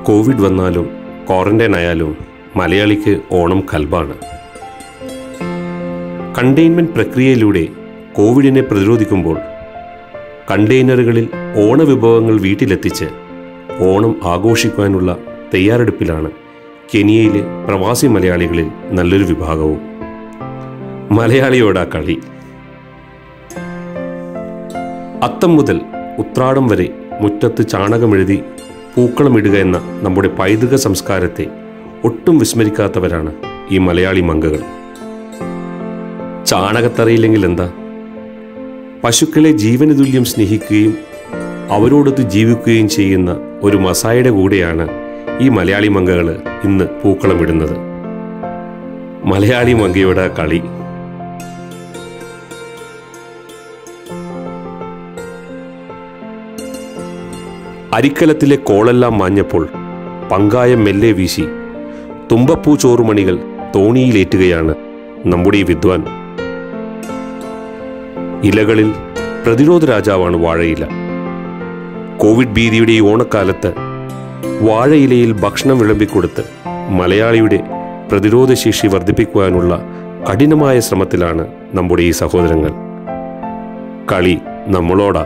Covid വന്നാലും quarantine ആയാലും മലയാളിക്ക് ഓണം കൽബാണ് കണ്ടെയ്ൻമെന്റ് പ്രക്രിയയിലൂടെ കോവിഡിനെ പ്രതിരോധിക്കുമ്പോൾ കണ്ടെയ്നറുകളിൽ ഓണവിഭവങ്ങൾ വീട്ടിലെത്തിച്ച് ഓണം ആഘോഷിക്കുവാനുള്ള തയ്യാറെടുപ്പിലാണ് കെനിയയിലെ പ്രവാസി മലയാളികളിൽ നല്ലൊരു വിഭാഗവും മലയാളിയോടാ കളി അത്തം മുതൽ ഉത്രാടം വരെ മുറ്റത്ത് ചാണകമെഴുതി പൂക്കളമിടുക എന്ന നമ്മുടെ പൈതൃക സംസ്കാരത്തെ ഒട്ടും വിസ്മരിക്കാത്തവരാണ് ഈ മലയാളി മങ്കകൾ ചാണകത്തറയില്ലെങ്കിൽ എന്താ പശുക്കളെ ജീവന് തുല്യം സ്നേഹിക്കുകയും അവരോടൊത്ത് ജീവിക്കുകയും ചെയ്യുന്ന ഒരു മസായുടെ കൂടെയാണ് ഈ മലയാളി മങ്കകൾ ഇന്ന് പൂക്കളമിടുന്നത് മലയാളി മങ്കയുടെ കളി അരിക്കലത്തിലെ കോളെല്ലാം മാഞ്ഞപ്പോൾ പങ്കായം മെല്ലെ വീശി തുമ്പപ്പൂ ചോറുമണികൾ തോണിയിലേറ്റുകയാണ് നമ്മുടെ ഈ വിദ്വാൻ ഇലകളിൽ പ്രതിരോധ രാജാവാണ് വാഴയില കോവിഡ് ഭീതിയുടെ ഈ ഓണക്കാലത്ത് വാഴയിലയിൽ ഭക്ഷണം വിളമ്പിക്കൊടുത്ത് മലയാളിയുടെ പ്രതിരോധശേഷി വർദ്ധിപ്പിക്കുവാനുള്ള കഠിനമായ ശ്രമത്തിലാണ് നമ്മുടെ ഈ സഹോദരങ്ങൾ കളി നമ്മളോടാ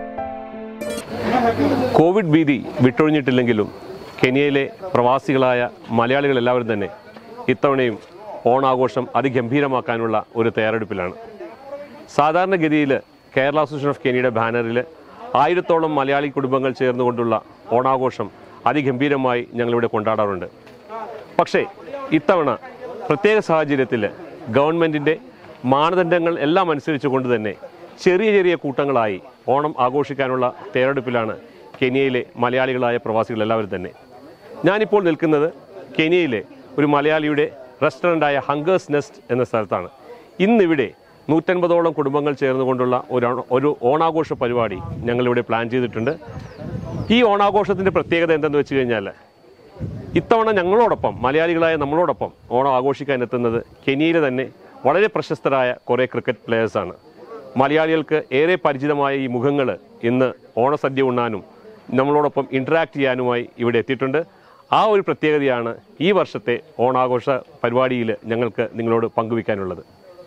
കോവിഡ് ഭീതി വിട്ടൊഴിഞ്ഞിട്ടില്ലെങ്കിലും കെനിയയിലെ പ്രവാസികളായ മലയാളികൾ എല്ലാവരും തന്നെ ഇത്തവണയും ഓണാഘോഷം അതിഗംഭീരമാക്കാനുള്ള ഒരു തയ്യാറെടുപ്പിലാണ് സാധാരണഗതിയിൽ കേരള അസോസിയേഷൻ ഓഫ് കെനിയയുടെ ബാനറിൽ ആയിരത്തോളം മലയാളി കുടുംബങ്ങൾ ചേർന്നുകൊണ്ടുള്ള ഓണാഘോഷം അതിഗംഭീരമായി ഞങ്ങളിവിടെ കൊണ്ടാടാറുണ്ട് പക്ഷേ ഇത്തവണ പ്രത്യേക സാഹചര്യത്തിൽ ഗവൺമെൻറ്റിൻ്റെ മാനദണ്ഡങ്ങൾ എല്ലാം അനുസരിച്ചുകൊണ്ട് തന്നെ ചെറിയ ചെറിയ കൂട്ടങ്ങളായി ഓണം ആഘോഷിക്കാനുള്ള തയ്യാറെടുപ്പിലാണ് കെനിയയിലെ മലയാളികളായ പ്രവാസികൾ എല്ലാവരും തന്നെ ഞാനിപ്പോൾ നിൽക്കുന്നത് കെനിയയിലെ ഒരു മലയാളിയുടെ റെസ്റ്റോറൻ്റായ ഹങ്കേഴ്സ് നെസ്റ്റ് എന്ന സ്ഥലത്താണ് ഇന്നിവിടെ നൂറ്റൻപതോളം കുടുംബങ്ങൾ ചേർന്നുകൊണ്ടുള്ള ഒരു ഓണ- ഒരു ഓണാഘോഷ പരിപാടി ഞങ്ങളിവിടെ പ്ലാൻ ചെയ്തിട്ടുണ്ട് ഈ ഓണാഘോഷത്തിൻ്റെ പ്രത്യേകത എന്തെന്ന് വെച്ച് കഴിഞ്ഞാൽ ഇത്തവണ ഞങ്ങളോടൊപ്പം മലയാളികളായ നമ്മളോടൊപ്പം ഓണം ആഘോഷിക്കാൻ എത്തുന്നത് കെനിയയിലെ തന്നെ വളരെ പ്രശസ്തരായ കുറേ ക്രിക്കറ്റ് പ്ലെയേഴ്സാണ് മലയാളികൾക്ക് ഏറെ പരിചിതമായ ഈ മുഖങ്ങൾ ഇന്ന് ഓണസദ്യ ഉണ്ണാനും നമ്മളോടൊപ്പം ഇൻറ്ററാക്ട് ചെയ്യാനുമായി ഇവിടെ എത്തിയിട്ടുണ്ട് ആ ഒരു പ്രത്യേകതയാണ് ഈ വർഷത്തെ ഓണാഘോഷ പരിപാടിയിൽ ഞങ്ങൾക്ക് നിങ്ങളോട് പങ്കുവയ്ക്കാനുള്ളത്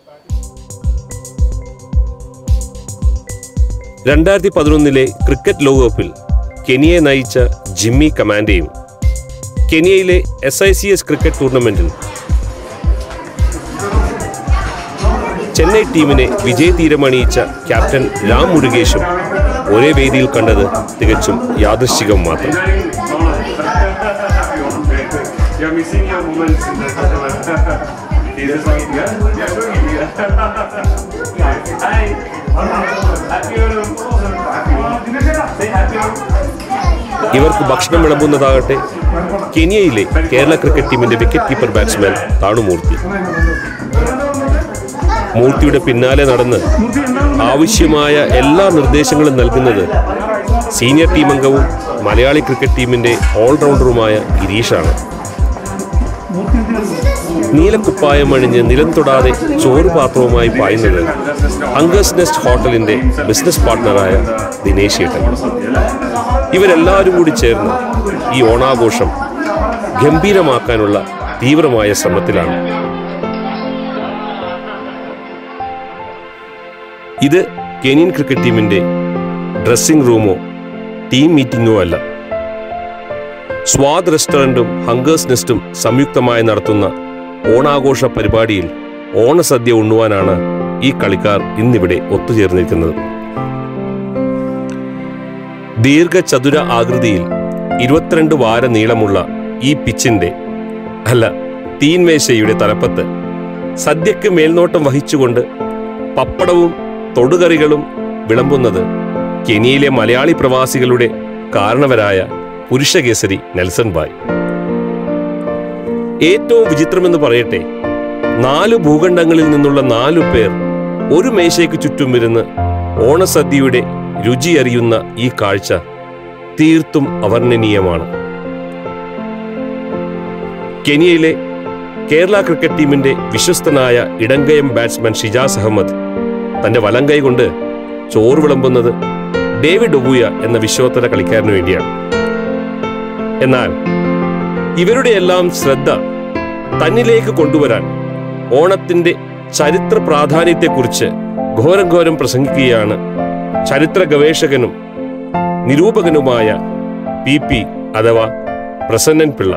രണ്ടായിരത്തി പതിനൊന്നിലെ ക്രിക്കറ്റ് ലോകകപ്പിൽ കെനിയെ നയിച്ച ജിമ്മി കമാൻഡയും കെനിയയിലെ S I C S cricket ടൂർണമെന്റിൽ ചെന്നൈ ടീമിനെ വിജയതീരമണിയിച്ച ക്യാപ്റ്റൻ രാം മുരുകേഷും ഒരേ വേദിയിൽ കണ്ടത് തികച്ചും യാദൃശ്ചികം മാത്രം You're missing your moments in the Is this one? Yeah? Yeah, sure. Yeah. Hi. Happy Onam. Say happy Onam. ഇവർക്ക് ഭക്ഷണം വിളമ്പുന്നതാകട്ടെ കെനിയയിലെ കേരള ക്രിക്കറ്റ് ടീമിന്റെ വിക്കറ്റ് കീപ്പർ ബാറ്റ്സ്മാൻ താണുമൂർത്തി മൂർത്തിയുടെ പിന്നാലെ നടന്ന് ആവശ്യമായ എല്ലാ നിർദ്ദേശങ്ങളും നൽകുന്നത് സീനിയർ ടീം അംഗവും മലയാളി ക്രിക്കറ്റ് ടീമിന്റെ ഓൾറൗണ്ടറുമായ ഗിരീഷാണ് നീലക്കുപ്പായം അണിഞ്ഞ് നിലം തൊടാതെ ചോറ് പാത്രവുമായി പായുന്നത് അങ്കസ് നെസ്റ്റ് ഹോട്ടലിന്റെ ബിസിനസ് പാർട്ട്ണറായ ദിനേശ് ഏട്ടൻ ഇവരെല്ലാവരും കൂടി ചേർന്ന് ഈ ഓണാഘോഷം ഗംഭീരമാക്കാനുള്ള തീവ്രമായ ശ്രമത്തിലാണ് ഇത് കെനിയൻ ക്രിക്കറ്റ് ടീമിന്റെ ഡ്രസ്സിംഗ് റൂമോ ടീം മീറ്റിംഗോ അല്ല സ്വാദ് റെസ്റ്റോറന്റും ഹങ്കേഴ്സ് നെസ്റ്റും സംയുക്തമായി നടത്തുന്ന ഓണാഘോഷ പരിപാടിയിൽ ഓണസദ്യ ഉണ്ണുവാനാണ് ഈ കളിക്കാർ ഇന്നിവിടെ ഒത്തുചേർന്നിരിക്കുന്നത് ദീർഘചതുര ആകൃതിയിൽ ഇരുപത്തിരണ്ട് വാര നീളമുള്ള ഈ പിച്ചിന്റെ അല്ല തീൻമേശയുടെ തലപ്പത്ത് സദ്യക്ക് മേൽനോട്ടം വഹിച്ചുകൊണ്ട് പപ്പടവും തൊടുകറികളും വിളമ്പുന്നത് കെനിയയിലെ മലയാളി പ്രവാസികളുടെ കാരണവരായ പുരുഷകേസരി നെൽസൺ ബായ് ഏറ്റവും വിചിത്രമെന്ന് പറയട്ടെ നാല് ഭൂഖണ്ഡങ്ങളിൽ നിന്നുള്ള നാലു പേർ ഒരു മേശയ്ക്ക് ചുറ്റും ഇരുന്ന് ഓണസദ്യയുടെ രുചി അറിയുന്ന ഈ കാഴ്ച തീർത്തും അവർണ്ണനീയമാണ് കെനിയയിലെ കേരള ക്രിക്കറ്റ് ടീമിന്റെ വിശ്വസ്തനായ ഇടങ്കയം ബാറ്റ്സ്മാൻ ഷിജാസ് അഹമ്മദ് തന്റെ വലങ്കൈ കൊണ്ട് ചോറ് വിളമ്പുന്നത് ഡേവിഡ് ഒബുയ എന്ന വിശ്വോത്തര കളിക്കാരന് വേണ്ടിയാണ് എന്നാൽ ഇവരുടെയെല്ലാം ശ്രദ്ധ തന്നിലേക്ക് കൊണ്ടുവരാൻ ഓണത്തിന്റെ ചരിത്ര പ്രാധാന്യത്തെക്കുറിച്ച് ഘോരം ഘോരം പ്രസംഗിക്കുകയാണ് ചരിത്ര ഗവേഷകനും നിരൂപകനുമായ പി പി അഥവാ പ്രസന്നൻ പിള്ള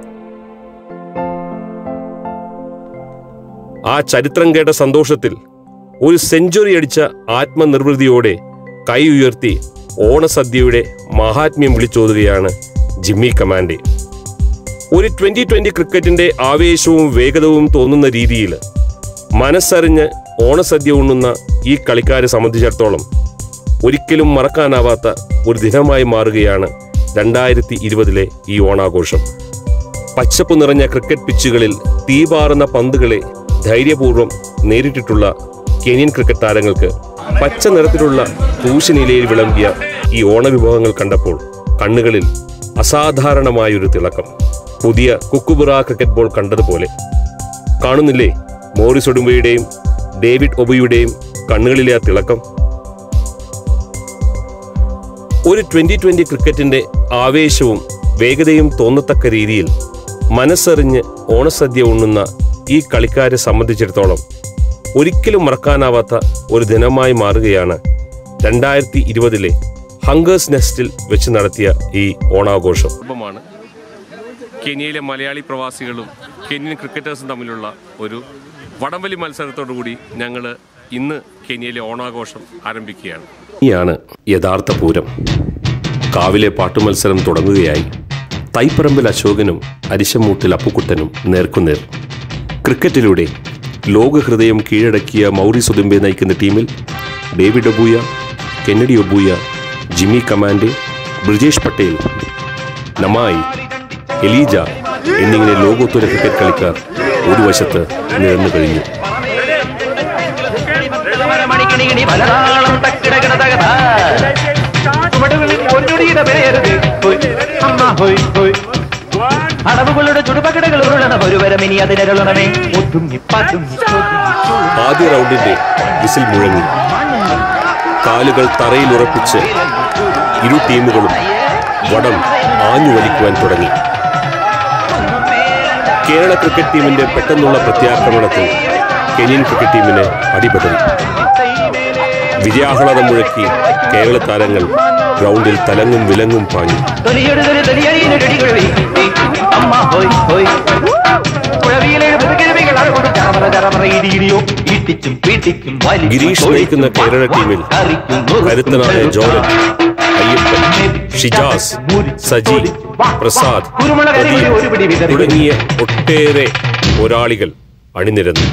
ആ ചരിത്രം കേട്ട സന്തോഷത്തിൽ ഒരു സെഞ്ചുറി അടിച്ച ആത്മനിർവൃതിയോടെ കൈ ഉയർത്തി ഓണസദ്യയുടെ മഹാത്മ്യം വിളിച്ചോതുകയാണ് ജിമ്മി കമാൻഡെ ഒരു ട്വന്റി ട്വന്റി ക്രിക്കറ്റിന്റെ ആവേശവും വേഗതവും തോന്നുന്ന രീതിയിൽ മനസ്സറിഞ്ഞ് ഓണസദ്യ ഉണ്ണുന്ന ഈ കളിക്കാരെ സംബന്ധിച്ചിടത്തോളം ഒരിക്കലും മറക്കാനാവാത്ത ഒരു ദിനമായി മാറുകയാണ് രണ്ടായിരത്തി ഇരുപതിലെ ഈ ഓണാഘോഷം പച്ചപ്പ് നിറഞ്ഞ ക്രിക്കറ്റ് പിച്ചുകളിൽ തീപാറുന്ന പന്തുകളെ ധൈര്യപൂർവ്വം നേരിട്ടിട്ടുള്ള കെനിയൻ ക്രിക്കറ്റ് താരങ്ങൾക്ക് പച്ച നിറത്തിലുള്ള തൂശനിലയിൽ വിളമ്പിയ ഈ ഓണവിഭവങ്ങൾ കണ്ടപ്പോൾ കണ്ണുകളിൽ അസാധാരണമായൊരു തിളക്കം പുതിയ കുക്കുബുറ ക്രിക്കറ്റ് ബോൾ കണ്ടതുപോലെ കാണുന്നില്ലേ മോറിസ് ഒടുമ്പയുടെയും ഡേവിഡ് ഒബയുടെയും കണ്ണുകളിലെ ആ തിളക്കം ഒരു ട്വന്റി ട്വന്റി ക്രിക്കറ്റിന്റെ ആവേശവും വേഗതയും തോന്നത്തക്ക രീതിയിൽ മനസ്സറിഞ്ഞ് ഓണസദ്യ ഉണ്ണുന്ന ഈ കളിക്കാരെ സംബന്ധിച്ചിടത്തോളം ഒരിക്കലും മറക്കാനാവാത്ത ഒരു ദിനമായി മാറുകയാണ് രണ്ടായിരത്തി ഇരുപതിലെ ഹങ്കേഴ്സ് നെസ്റ്റിൽ വെച്ച് നടത്തിയ ഈ ഓണാഘോഷം കെനിയയിലെ മലയാളി പ്രവാസികളും കെനിയൻ ക്രിക്കറ്റേഴ്സും തമ്മിലുള്ള ഒരു വടംവലി മത്സരത്തോടുകൂടി ഞങ്ങൾ ഇന്ന് കെനിയയിലെ ഓണാഘോഷം ആരംഭിക്കുകയാണ് ഇനിയാണ് യഥാർത്ഥ പൂരം കാവിലെ പാട്ടുമത്സരം തുടങ്ങുകയായി തൈപ്പറമ്പിൽ അശോകനും അരിശമൂട്ടിൽ അപ്പുക്കുട്ടനും നേർക്കുനേർ ക്രിക്കറ്റിലൂടെ ലോകഹൃദയം കീഴടക്കിയ മൗറി സുദുംബെ നയിക്കുന്ന ടീമിൽ David Obuya Kennedy Obuya Jimmy Kamande Brijesh Patel നമായി എലീജ എന്നിങ്ങനെ ലോകോത്തര ക്രിക്കറ്റ് കളിക്കാർ ഒരു വശത്ത് നിരന്നു കഴിഞ്ഞു മണിക്കിണികിണി മലയാളം തക്കിടകിട തകതാ ചുവടുകളിൽ പൊന്നൊടിയുടെ പേരത് അമ്മ ഹോയ് ഹോയ് അടവുകളുടെ ചുടുപകടകൾ ഉരുളണം ഒരു വരം ഇനി അതിനരുളണമേ ഒതുങ്ങി പതുങ്ങി ആദ്യ റൗണ്ടിന്റെ വിസിൽ മുഴങ്ങി കാലുകൾ തറയിൽ ഉറപ്പിച്ച് ഇരു ടീമുകളും വടം ആഞ്ഞു വലിക്കുവാൻ തുടങ്ങി കേരള ക്രിക്കറ്റ് ടീമിന്റെ പെട്ടെന്നുള്ള പ്രത്യാക്രമണത്തിൽ കെനിയൻ ക്രിക്കറ്റ് ടീമിന് അടിപതറി വിജയാഹ്ലാദം മുഴക്കി കേരള താരങ്ങൾ ഗ്രൗണ്ടിൽ തലങ്ങും വിലങ്ങും പാഞ്ഞു തൊലിയെടുതൊരു തൊലിയടിയിലൊരടി കുഴവി അമ്മ ഹോയ് ഹോയ് കുഴവിയിലെഴുപത് കിഴവികൾ അഴകൊടു ചറമറ ചറമറ ഇടിയിടിയോ ഇട്ടിച്ചും പീട്ടിക്കും വലിച്ചും ഗിരീഷ് നയിക്കുന്ന കേരള ടീമിൽ കരുത്തനായ ജോലൻ അയ്യപ്പൻ ഷിജാസ് സജി പ്രസാദ് പ്രദീപ് തുടങ്ങിയ ഒട്ടേറെ പോരാളികൾ അണിനിരന്നു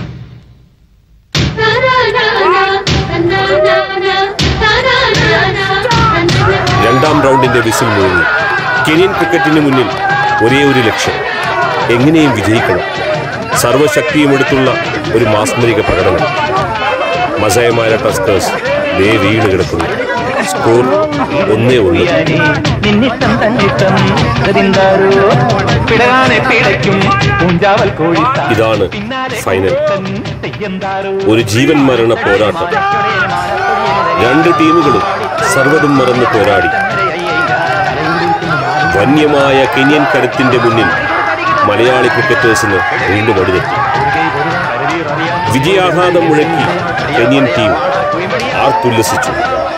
രണ്ടാം റൗണ്ടിന്റെ വിസിൽ മുഴങ്ങി കെനിയൻ ക്രിക്കറ്റിന് മുന്നിൽ ഒരേ ഒരു ലക്ഷ്യം എങ്ങനെയും വിജയിക്കണം സർവശക്തിയും എടുത്തുള്ള ഒരു മാസ്മരിക പ്രകടനം മസയമായ ടസ്കേഴ്സ് ദേ വീണ് കിടക്കുന്നു സ്കോർ ഒന്നേ ഒന്ന് നിന്നിഷ്ടം തന്നിഷ്ടം ഗതിന്താരോ പിടകാനെ പിടയ്ക്കും പൂഞ്ചാവൽ കോഴി ഇതാണ് ഫൈനൽ ഒരു ജീവൻ മരണ പോരാട്ടം രണ്ട് ടീമുകളും സർവ്വതും മറന്ന് പോരാടി വന്യമായ കെനിയൻ കരുത്തിന്റെ മുന്നിൽ മലയാളി ക്രിക്കറ്റേഴ്സിന് വീണ്ടും അടിതെറ്റി വിജയാഘാതം മുഴക്കി കെനിയൻ ടീം ആർത്തുല്ലസിച്ചു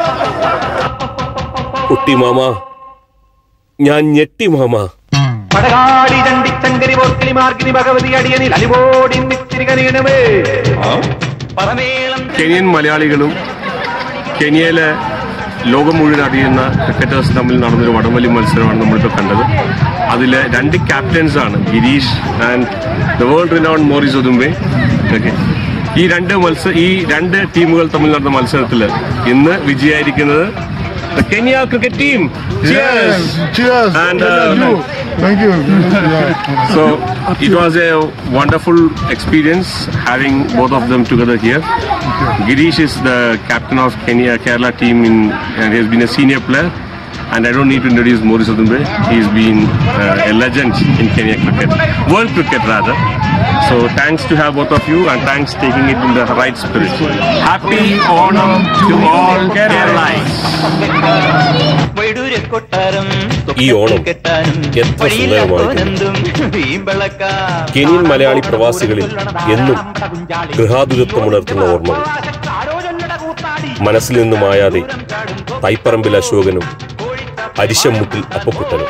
കുട്ടി മാമ ഞാൻ ഞെട്ടി മാമ പടകാടി ചണ്ടിച്ചങ്കരി പോർക്കിനി മാർക്കിനി ഭഗവതി അടിയനിൽ അലിവോടി നിത്തിരി കനിയണമേ പരമേളം കെനിയൻ മലയാളികളും കെനിയയിലെ ലോകം മുഴുവൻ അറിയുന്ന ക്രിക്കറ്റേഴ്സ് തമ്മിൽ നടന്നൊരു വടംവലി മത്സരമാണ് നമ്മളിപ്പോൾ കണ്ടത് അതിൽ രണ്ട് ക്യാപ്റ്റൻസ് ആണ് Girish and the world renown Maurice Odumbe okay ഈ രണ്ട് മത്സര ഈ രണ്ട് ടീമുകൾ തമ്മിൽ നടന്ന മത്സരത്തിൽ ഇന്ന് വിജയായിരിക്കുന്നത് Kenya cricket team Yes. Cheers. And, Thank uh, you. Thank you. Yeah. So it was a wonderful experience having both of them together here. Girish is the captain of Kenya Kerala team in, and he has been a senior player. And I don't need to introduce Maurice Odumbe. He's been uh, a legend in Kenya cricket, world cricket rather. So thanks to have both of you and thanks taking it in the right spirit. Happy Onam to all Keralites. വൈഡൂര കൊട്ടാരം ഈ ഓണം എത്ര സുന്ദരമായിട്ടുണ്ട് Kenyan Malayali പ്രവാസികളിൽ എന്നും ഗൃഹാതുരത്വമുണർത്തുന്ന ഓർമ്മകൾ മനസ്സിൽ നിന്നും മായാതെ തൈപ്പറമ്പിൽ അശോകനും അരിശമുട്ടിൽ അപ്പക്കുട്ടനും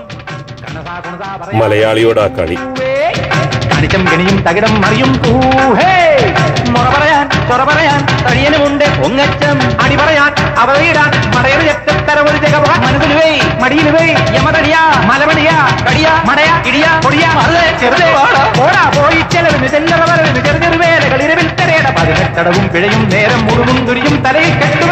മലയാളിയോടാ കളി കണിച്ചം കെണിയും തകിടം മറിയും ഊഹേ മുറ പറയാൻ ചൊറ പറയാൻ തടിയനുമുണ്ട് ഒങ്ങച്ചം അടി പറയാൻ അവയിടാൻ മടയൊരു രക്തത്തരവൊരു ജഗവാൻ മനസ്സിൽ വേ മടിയിൽ വേ യമതടിയാ മലമടിയാ കടിയാ മടയാ ഇടിയാ പൊടിയാ അത് ചെറുതേ പോടാ പോയി ചെലവിന് ചെല്ലറ വരവിന് ചെറു ചെറു വേലകൾ ഇരവിൽ തരേട പതിനെട്ടടവും പിഴയും നേരം മുഴുവൻ തുരിയും തലയിൽ കെട്ടും